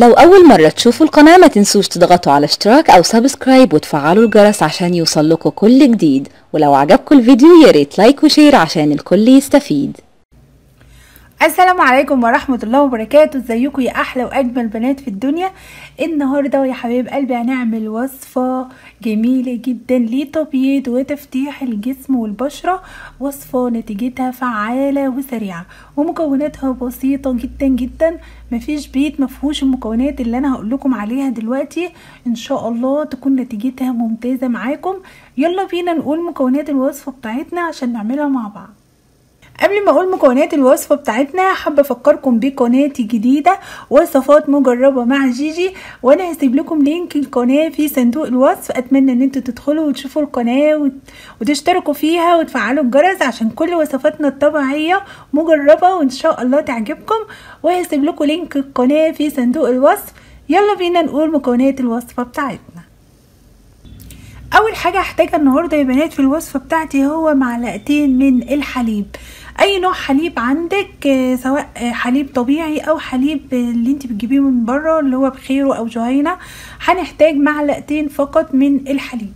لو أول مرة تشوفوا القناة ما تنسوش تضغطوا على اشتراك أو سبسكرايب وتفعلوا الجرس عشان يوصلكوا كل جديد ولو عجبكم الفيديو ياريت لايك وشير عشان الكل يستفيد السلام عليكم ورحمة الله وبركاته ازيكم يا احلى واجمل بنات في الدنيا النهاردة يا حبايب قلبي هنعمل وصفة جميلة جدا لتبييض وتفتيح الجسم والبشرة وصفة نتيجتها فعالة وسريعة ومكوناتها بسيطة جدا جدا مفيش بيت مفهوش المكونات اللي انا هقول لكم عليها دلوقتي ان شاء الله تكون نتيجتها ممتازة معاكم يلا بينا نقول مكونات الوصفة بتاعتنا عشان نعملها مع بعض قبل ما اقول مكونات الوصفه بتاعتنا حابه افكركم بقناتي الجديده وصفات مجربه مع جيجي وانا هسيب لكم لينك القناه في صندوق الوصف اتمنى ان انتوا تدخلوا وتشوفوا القناه وت... وتشتركوا فيها وتفعلوا الجرس عشان كل وصفاتنا الطبيعيه مجربه وان شاء الله تعجبكم وهسيب لكم لينك القناه في صندوق الوصف يلا بينا نقول مكونات الوصفه بتاعتنا اول حاجه هحتاجها النهارده يا بنات في الوصفه بتاعتي هو معلقتين من الحليب اي نوع حليب عندك سواء حليب طبيعي او حليب اللي انت بتجيبيه من بره اللي هو بخيره او جهينه هنحتاج معلقتين فقط من الحليب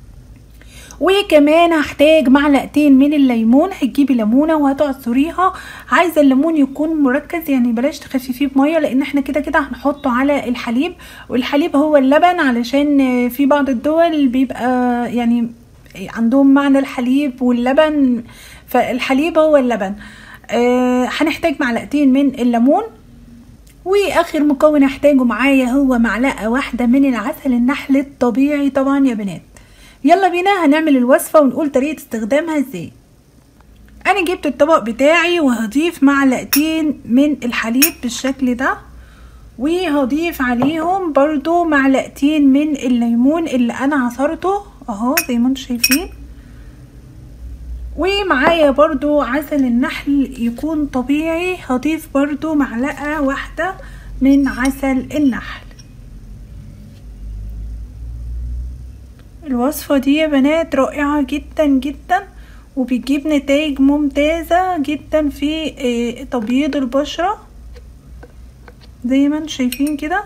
وكمان هحتاج معلقتين من الليمون هتجيبي ليمونه وهتعصريها عايزه الليمون يكون مركز يعني بلاش تخففيه بميه لان احنا كده كده هنحطه على الحليب والحليب هو اللبن علشان في بعض الدول بيبقى يعني عندهم معنى الحليب واللبن فالحليب هو اللبن آه هنحتاج معلقتين من الليمون واخر مكون هحتاجه معايا هو معلقه واحده من العسل النحل الطبيعي طبعا يا بنات يلا بينا هنعمل الوصفه ونقول طريقه استخدامها ازاي انا جبت الطبق بتاعي وهضيف معلقتين من الحليب بالشكل ده وهضيف عليهم برضو معلقتين من الليمون اللي انا عصرته اهو زي ما انتم شايفين ومعايا برضو عسل النحل يكون طبيعي هضيف برضو معلقة واحدة من عسل النحل الوصفة دي يا بنات رائعة جدا جدا وبتجيب نتائج ممتازة جدا في تبييض البشرة زي ما انتم شايفين كده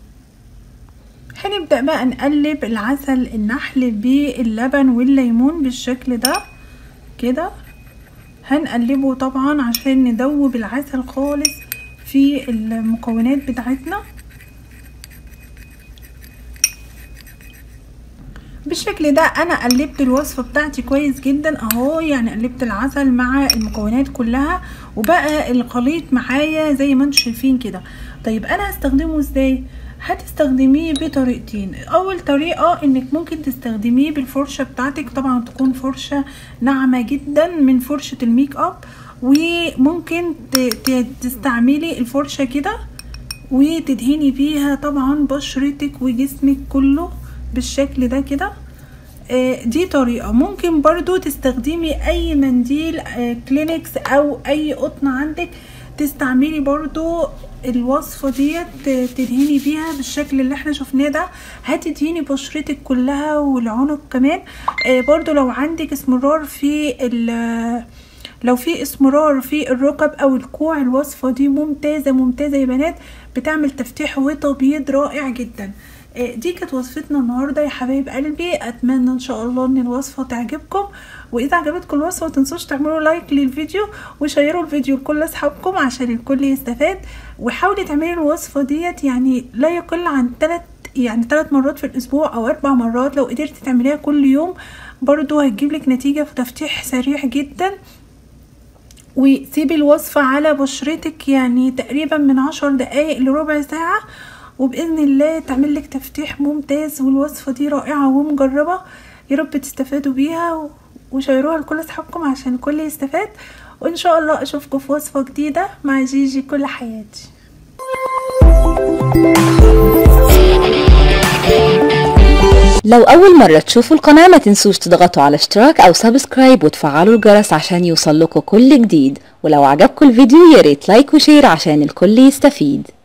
هنبدأ بقى نقلب العسل النحل باللبن والليمون بالشكل ده كده هنقلبه طبعا عشان ندوب العسل خالص في المكونات بتاعتنا بالشكل ده انا قلبت الوصفة بتاعتي كويس جدا اهو يعني قلبت العسل مع المكونات كلها وبقى الخليط معايا زي ما انتم شايفين كده طيب انا هستخدمه ازاي هتستخدميه بطريقتين اول طريقه انك ممكن تستخدميه بالفرشه بتاعتك طبعا تكون فرشه ناعمه جدا من فرشه الميك اب وممكن تستعملي الفرشه كده وتدهني بيها طبعا بشرتك وجسمك كله بالشكل ده كده دي طريقة ممكن برضو تستخدمي اي منديل كلينكس او اي قطن عندك تستعملي برضو الوصفة ديت تدهني بيها بالشكل اللي احنا شفناه ده هتدهني بشرتك كلها والعنق كمان آه برضو لو عندك اسمرار في لو في اسمرار في الركب او الكوع الوصفة دي ممتازة ممتازة يا بنات بتعمل تفتيح وتبييض رائع جدا دي كانت وصفتنا النهاردة يا حبايب قلبي اتمنى ان شاء الله ان الوصفة تعجبكم واذا عجبتكم الوصفة متنسوش تعملوا لايك للفيديو وشيروا الفيديو لكل اصحابكم عشان الكل يستفاد وحاولي تعملي الوصفة ديت يعني لا يقل عن 3 يعني 3 مرات في الاسبوع او 4 مرات لو قدرتي تعمليها كل يوم برضو هتجيب لك نتيجة في تفتيح سريع جدا وسيبي الوصفة على بشرتك يعني تقريبا من عشر دقايق لربع ساعة وباذن الله تعمل لك تفتيح ممتاز والوصفه دي رائعه ومجربه يا رب تستفادوا بيها وشيروها لكل اصحابكم عشان الكل يستفاد وان شاء الله اشوفكم في وصفه جديده مع جيجي كل حياتي لو أول مرة تشوفوا القناة ما تنسوش تضغطوا على اشتراك أو سبسكرايب وتفعلوا الجرس عشان يوصلكوا كل جديد ولو عجبكم الفيديو ياريت لايك وشير عشان الكل يستفيد